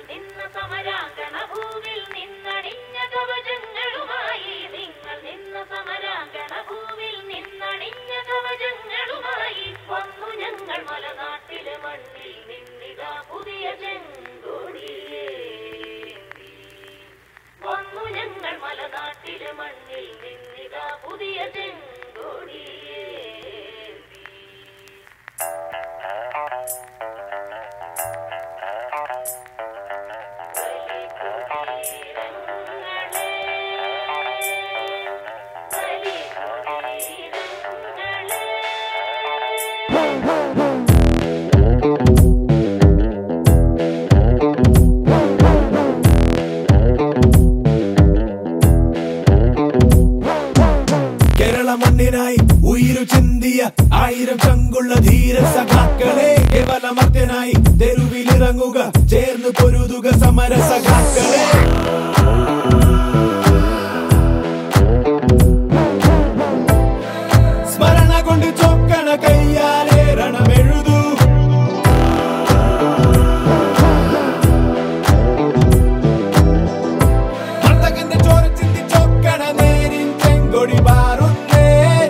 നിന്ന സമരാങ്കണ ഭൂവിൽ നിന്നണിഞ്ഞ കവചങ്ങളുമായി നിങ്ങൾ നിന്ന സമരാങ്കണ ഭൂവിൽ നിന്നണിഞ്ഞ കവചങ്ങളുമായി വന്നു ഞങ്ങൾ മലനാട്ടിലെ മണ്ണിൽ നിന്നിതാ പുതിയ ചെങ്കൊടിയേ വന്നു ഞങ്ങൾ മലനാട്ടിലെ മണ്ണിൽ നിന്നിതാ പുതിയ ചെങ്കൊടിയേ കേരള മണ്ണിനായി ഉയിരു ചിന്തിയ ആയിരം ചങ്കുള്ള ധീര സഖാക്കളെ കേവലമർത്യനായി തെരുവിലിറങ്ങുക ചേർന്ന് പൊരുതുക സമര സഖാക്കളെ സ്മരണ കൊണ്ട് ചൊക്കണ കയ്യാലെ രണമെഴുതൂ ഭർത്തകന്റെ ചോര ചിന്തി ചൊക്കണ നേരിൻ ചെങ്കൊടി പാറുന്നേ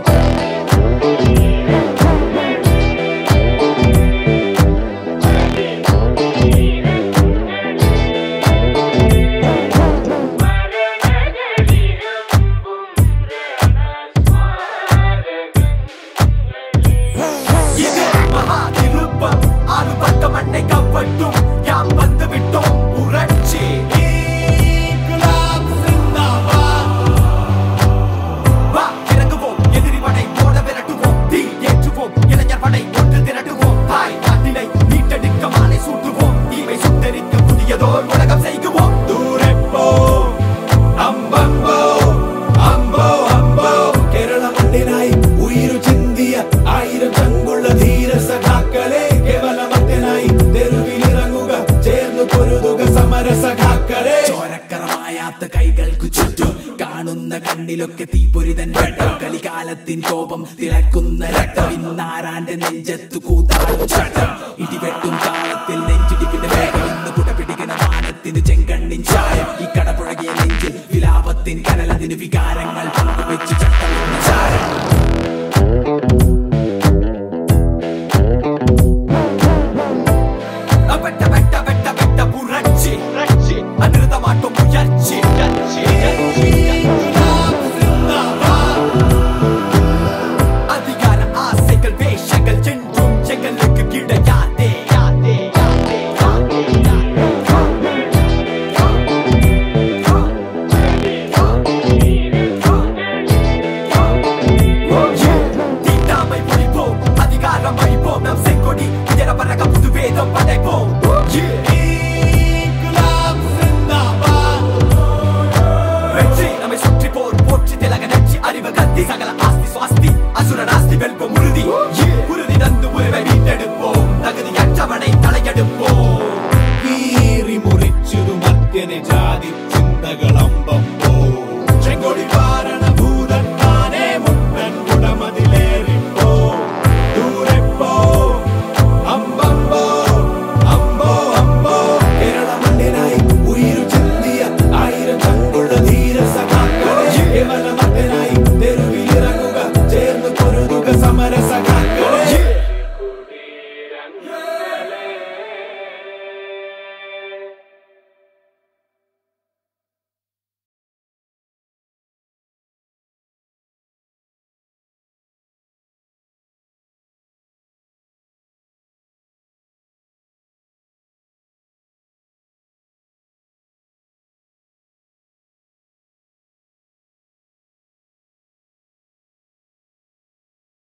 ഇത് മഹാതിരുപ്പം ആറുപത്ത മണ്ണை കവട്ടും ഞാൻ വന്ന് വിട്ടോം ഉറച്ചേ ഇൻക്ലാബ് സിന്ദാബാദ് വാ ഇറങ്ങുவோம் எதிரி படை ஓட விரட்டுவோம் தீ ஏற்றுவோம் இளைஞர் படை ஒன்று திரட்டுவோம் தாய் நாட்டினை மீட்டெடுக்க மாலை சூட்டுவோம் தீமை சுட்டரிக்க புதியதோர் உலகம் செய்குவோம் ദൂരെ പോ അമ്പമ്പോ അമ്പോ അമ്പോ കേരള മണ്ണിനായി ഉയിരു ചിന്തിയ ആയിരം ചങ്കുള്ള ധീര സഖാക്കളെ കേവലമത്യനായി തെരുവിലിറങ്ങുക ചേർന്ന് പൊരുതുക സമര സഖാക്കളെ ചോരക്കറമായാത്ത കൈകൾക്കു ചുറ്റും കാണുന്ന കണ്ണിലൊക്കെ തീപൊരിതൻ വെട്ടം കലികാലത്തിൻ കോപം തിളക്കുന്ന രക്തം ഇന്നാരാന്റെ നെഞ്ചത്തു കൂത്താടും ചട്ടം ഇടിവെട്ടും താളത്തിൽ നെഞ്ചിടിപ്പിന്റെ വേഗം ഇന്ന് കുടപിടിക്കണ വാനത്തിന് ചെങ്കണ്ണിൻ ചായം ഈ കടപുഴകിയ നെഞ്ചിൽ വിലാപത്തിൻ കനലതിന് വികാരങ്ങൾ